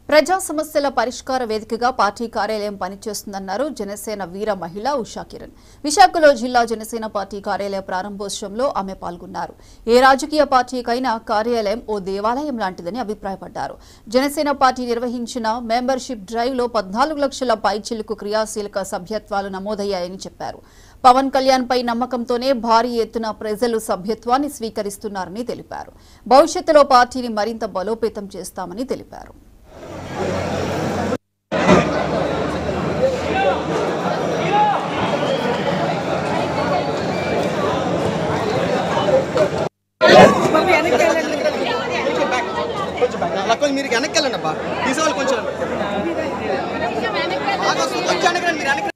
ప్రజా సమస్యల పరిష్కార వేదికగా పార్టీ కార్యాలయం పనిచేస్తుందన్నారు జనసేన వీర మహిళ ఉషా కిరణ్ విశాఖలో జిల్లా జనసేన పార్టీ కార్యాలయ ప్రారంభోత్సవంలో ఆమె పాల్గొన్నారు ఏ రాజకీయ పార్టీకైనా కార్యాలయం ఓ దేవాలయం లాంటిదని అభిప్రాయపడ్డారు జనసేన పార్టీ నిర్వహించిన మెంబర్షిప్ డ్రైవ్ లో పద్నాలుగు లక్షల పైచిలుకు క్రియాశీలక సభ్యత్వాలు నమోదయ్యాయని చెప్పారు పవన్ కళ్యాణ్ పై నమ్మకంతోనే భారీ ఎత్తున ప్రజలు సభ్యత్వాన్ని స్వీకరిస్తున్నారని తెలిపారు భవిష్యత్తులో పార్టీని మరింత బలోపేతం చేస్తామని తెలిపారు కొంచెం బ్యాక్ అలా కొంచెం మీరు వెనక్కి వెళ్ళండి అబ్బా తీసేవాళ్ళు కొంచెం బాగా వస్తుంది. కొంచెం వెనక్కి రండి, మీరు వెనక్కి రండి.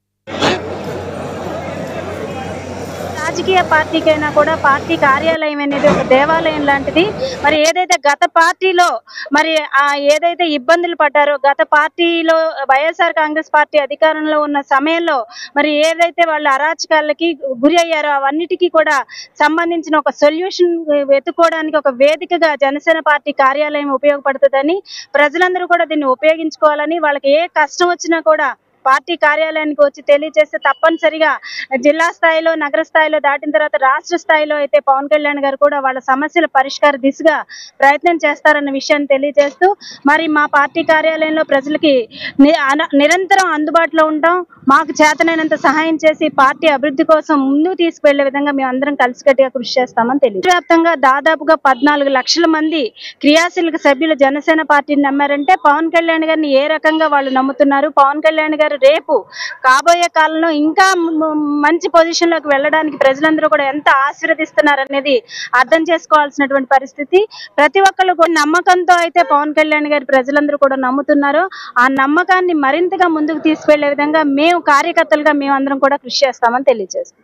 రాజకీయ పార్టీకైనా కూడా పార్టీ కార్యాలయం అనేది ఒక దేవాలయం లాంటిది మరి ఏదైతే గత పార్టీలో మరి ఆ ఏదైతే ఇబ్బందులు పడ్డారో గత పార్టీలో వైఎస్ఆర్ కాంగ్రెస్ పార్టీ అధికారంలో ఉన్న సమయంలో మరి ఏదైతే వాళ్ళు అరాచకాలకి గురి అయ్యారో అవన్నిటికీ కూడా సంబంధించిన ఒక సొల్యూషన్ వెతుక్కోవడానికి ఒక వేదికగా జనసేన పార్టీ కార్యాలయం ఉపయోగపడుతుందని ప్రజలందరూ కూడా దీన్ని ఉపయోగించుకోవాలని వాళ్ళకి ఏ కష్టం వచ్చినా కూడా పార్టీ కార్యాలయానికి వచ్చి తెలియజేస్తే తప్పనిసరిగా జిల్లా స్థాయిలో నగర స్థాయిలో దాటిన తర్వాత రాష్ట్ర స్థాయిలో అయితే పవన్ కళ్యాణ్ గారు కూడా వాళ్ళ సమస్యల పరిష్కార దిశగా ప్రయత్నం చేస్తారన్న విషయాన్ని తెలియజేస్తూ మరి మా పార్టీ కార్యాలయంలో ప్రజలకి ని- అన- నిరంతరం అందుబాటులో ఉంటాం మాకు చేతనైనంత సహాయం చేసి పార్టీ అభివృద్ధి కోసం ముందుకు తీసుకువెళ్లే విధంగా మేము అందరం కలిసికట్టుగా కృషి చేస్తామని తెలియదు వ్యాప్తంగా దాదాపుగా పద్నాలుగు లక్షల మంది క్రియాశీలక సభ్యులు జనసేన పార్టీని నమ్మారంటే పవన్ కళ్యాణ్ గారిని ఏ రకంగా వాళ్ళు నమ్ముతున్నారు పవన్ కళ్యాణ్ గారు రేపు కాబోయే కాలంలో ఇంకా మ- మంచి పొజిషన్ లోకి వెళ్ళడానికి ప్రజలందరూ కూడా ఎంత ఆశీర్వదిస్తున్నారు అనేది అర్థం చేసుకోవాల్సినటువంటి పరిస్థితి ప్రతి ఒక్కళ్ళు కూడా నమ్మకంతో అయితే పవన్ కళ్యాణ్ గారి ప్రజలందరూ కూడా నమ్ముతున్నారు ఆ నమ్మకాన్ని మరింతగా ముందుకు తీసుకెళ్లే విధంగా మేము కార్యకర్తలుగా మేము అందరం కూడా కృషి చేస్తామని తెలియజేస్తాం